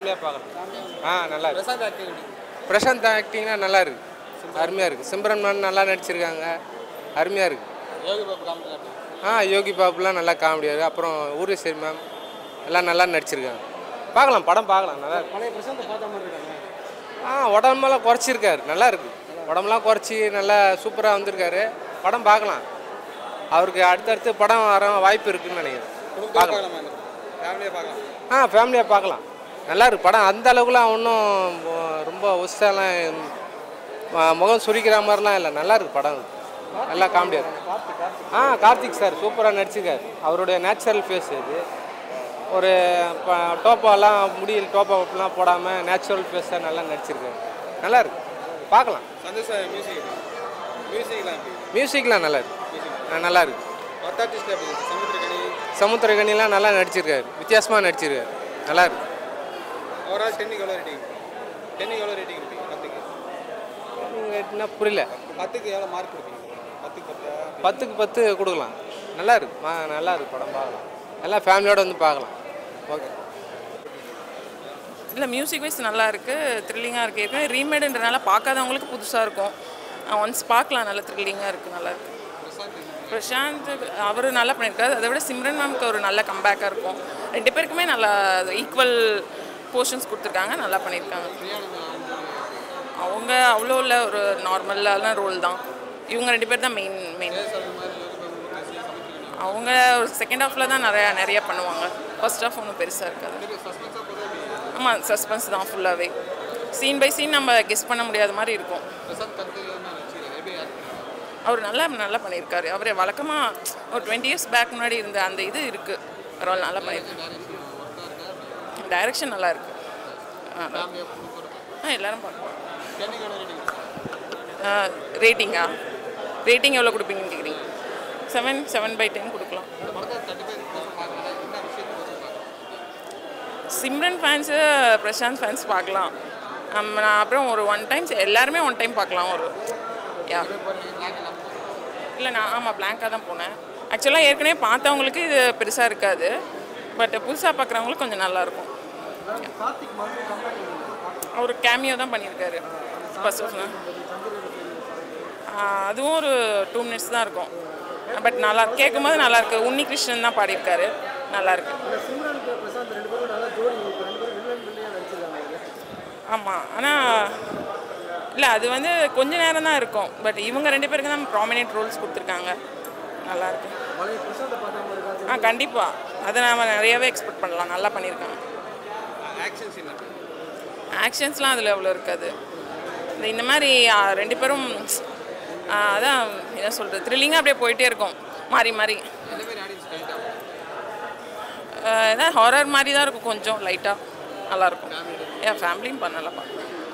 ஃபேமிலியாக பார்க்கலாம் ஆ நல்லா இருக்கு பிரசாந்த் ஆக்டிங் எப்படி பிரசாந்த் ஆக்டிங்னா நல்லா இருக்கு அருமையாக இருக்குது சிம்ரன் மேன் நல்லா நடிச்சிருக்காங்க அருமையாக இருக்குது யோகி பாபு காமெடி எப்படி ஆ யோகி பாபுலாம் நல்லா காமெடியாக இருக்குது அப்புறம் ஊர்வசி மேம் எல்லாம் நல்லா நடிச்சிருக்காங்க பார்க்கலாம் படம் பார்க்கலாம் நல்லா இருக்கு பழைய பிரசாந்தை பார்த்த மாதிரி இருக்காங்க ஆ உடம்பெல்லாம் குறைச்சிருக்காரு நல்லா இருக்கு உடம்பெல்லாம் குறைச்சி நல்லா சூப்பராக வந்திருக்காரு படம் பார்க்கலாம் அவருக்கு அடுத்தடுத்து படம் வர வாய்ப்பு இருக்குன்னு நினைக்கிறேன் பார்க்கலாம் ஃபேமிலியாக பார்க்கலாம் ஆ ஃபேமிலியாக பார்க்கலாம் நல்லா இருக்கு படம் அந்த அளவுக்குலாம் ஒன்றும் ரொம்ப ஒஸ்டாலாம் முகம் சுரிக்கிற மாதிரிலாம் இல்லை நல்லா இருக்கு படம் நல்லா காமெடியாக இருக்கு ஆ கார்த்திக் சார் சூப்பராக நடிச்சிருக்காரு அவருடைய நேச்சுரல் ஃபேஸ் இது ஒரு ப- டோப்பாலாம் முடியல் டோப்பாலாம் போடாமல் நேச்சுரல் ஃபேஸாக நல்லா நடிச்சிருக்காரு நல்லா இருக்கு பார்க்கலாம் சந்தோஷ் சார் மியூசிக் மியூசிக்லாம் எப்படி மியூசிக்லாம் நல்லா இருக்கு ஆ, நல்லா இருக்கு மற்ற ஆர்டிஸ்ட் எப்படி சமுத்திரக்கணி சமுத்திரகனிலாம் நல்லா நடிச்சிருக்காரு வித்தியாசமாக நடிச்சிருக்காரு நல்லா இருக்கு ஓவரால் டென்னிக்கு எவ்வளோ ரேட்டிங் டென்னிக்கு எவ்வளோ ரேட்டிங் இருப்பீங்க பத்துக்கு நீங்க என்ன புரியல பத்துக்கு எவ்வளோ மார்க் கொடுப்பீங்க பத்துக்கு பத்தா பத்துக்கு பத்து கொடுக்கலாம் நல்லா இருக்கு ஆ, நல்லா இருக்கு படம் பார்க்கலாம் எல்லாம் ஃபேமிலியோட வந்து பார்க்கலாம் ஓகே இல்லை மியூசிக் வைஸ் நல்லா இருக்குது த்ரில்லிங்காக இருக்குது ஏற்கனவே ரீமேடுன்றனால பார்க்காதவங்களுக்கு புதுசாக இருக்கும் ஒன்ஸ் பார்க்கலாம் நல்லா த்ரில்லிங்காக இருக்குது நல்லா இருக்கு பிரசாந்த் அவர் நல்லா பண்ணியிருக்காரு அதை விட சிம்ரன் மேம்க்கு ஒரு நல்ல கம்பேக்காக இருக்கும் ரெண்டு பேருக்குமே நல்லா ஈக்குவல் போர்ஷன்ஸ் கொடுத்துருக்காங்க நல்லா பண்ணியிருக்காங்க அவங்க அவ்வளோ இல்லை ஒரு நார்மலான ரோல் தான் இவங்க ரெண்டு பேர் தான் மெயின் மெயின் அவங்க ஒரு செகண்ட் ஹாஃபில் தான் நிறையா நிறைய பண்ணுவாங்க ஃபர்ஸ்ட் ஹாஃப் ஒன்றும் பெருசாக இருக்காது ஆமாம் சஸ்பென்ஸ் தான் ஃபுல்லாகவே சீன் பை சீன் நம்ம கெஸ் பண்ண முடியாத மாதிரி இருக்கும் அவர் நல்லா நல்லா பண்ணியிருக்காரு அவர் வழக்கமாக ஒரு டுவெண்ட்டி இயர்ஸ் பேக் முன்னாடி இருந்த அந்த இது இருக்குது பரவாயில்ல நல்லா பண்ணியிருக்காரு டைரக்ஷன் நல்லா இருக்கு ஆ, ஆ எல்லாரும் பார்க்கலாம் ரேட்டிங்கா ரேட்டிங் எவ்வளோ கொடுப்பீங்கன்னு கேட்குறீங்க செவன் செவன் பை டென் கொடுக்கலாம் சிம்ரன் ஃபேன்ஸு பிரசாந்த் ஃபேன்ஸ் பார்க்கலாம் ஆம், நான் அப்புறம் ஒரு ஒன் டைம்ஸ் எல்லாருமே ஒன் டைம் பார்க்கலாம் ஒரு யா இல்லை நான் ஆமாம் பிளாங்காக தான் போனேன் ஆக்சுவலாக ஏற்கனவே பார்த்தவங்களுக்கு இது பெருசாக இருக்காது பட் புதுசாக பார்க்குறவங்களுக்கு கொஞ்சம் நல்லாயிருக்கும் அவர் கேமியோ தான் பண்ணியிருக்காரு ஃபர்ஸ்ட் ஆஃப் அதுவும் ஒரு டூ மினிட்ஸ் தான் இருக்கும் பட் நல்லா கேட்கும்போது நல்லா இருக்கு உன்னி கிருஷ்ணன் தான் பாடியிருக்காரு நல்லா இருக்கு ஆமாம் ஆனால் இல்லை அது வந்து கொஞ்ச நேரம் தான் இருக்கும் பட் இவங்க ரெண்டு பேருக்கு தான் ப்ராமினென்ட் ரோல்ஸ் கொடுத்துருக்காங்க நல்லா இருக்கு ஆ கண்டிப்பாக அதை நாம் நிறையவே எக்ஸ்பெக்ட் பண்ணலாம் நல்லா பண்ணியிருக்காங்க ஆக்ஷன் சீன் எப்படி ஆக்ஷன்ஸ்லாம் அதில் அவ்வளோ இருக்காது இந்த இந்த மாதிரி ஆ, ரெண்டு பேரும் ஆ, அதான் என்ன சொல்கிறது த்ரில்லிங்காக அப்படியே போயிட்டே இருக்கும் மாறி மாறி எந்த மாதிரி ஆடியன்ஸ் கனெக்ட் ஆகும் ஏதாவது ஹாரர் மாதிரி தான் இருக்கும் கொஞ்சம் லைட்டாக நல்லாயிருக்கும் என் ஃபேமிலியும் பண்ணலாம் பார்க்கலாம்